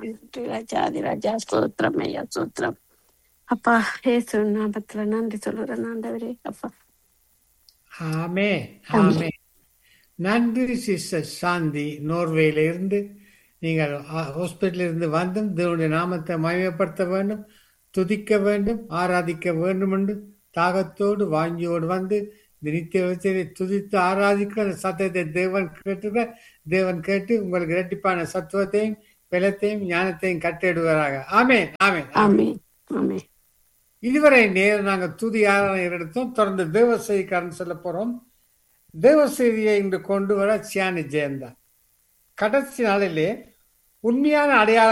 நன்றி ராஜா அதிராஜா ஸ்தோத்திரம் ஐயா ஸ்தோத்திரம் அப்பா ஏசு நாமத்துல நன்றி சொல்லுறேன் ஆண்டவரே அப்பா ஆமே ஆமென். ஆமே நன்றி சிஸ்டர் சாந்தி நோர்வேல இருந்து நீங்கள் ஹாஸ்பிட்டலில் இருந்து வந்தும் தேவனுடைய நாமத்தை மகிமைப்படுத்த வேண்டும் துதிக்க வேண்டும் ஆராதிக்க வேண்டும் என்று தாகத்தோடு வாஞ்சியோடு வந்து இந்த நித்திய விதத்தை துதித்து ஆராதிக்கிற அந்த சத்தத்தை தேவன் கேட்டுக்க தேவன் கேட்டு உங்களுக்கு இரட்டிப்பான சத்துவத்தையும் பலத்தையும் ஞானத்தையும் கட்டிடுவாராக ஆமென் ஆமென் ஆமே ஆமே இதுவரை நேர் நாங்கள் துதி ஆராதனை எடுத்தோம் தொடர்ந்து தேவ செய்திக்காரன் சொல்ல போறோம் தேவ செய்தியை இன்று கொண்டு வர சியானி ஜெயந்தா கடைசி நாளிலே உண்மையான அடையாள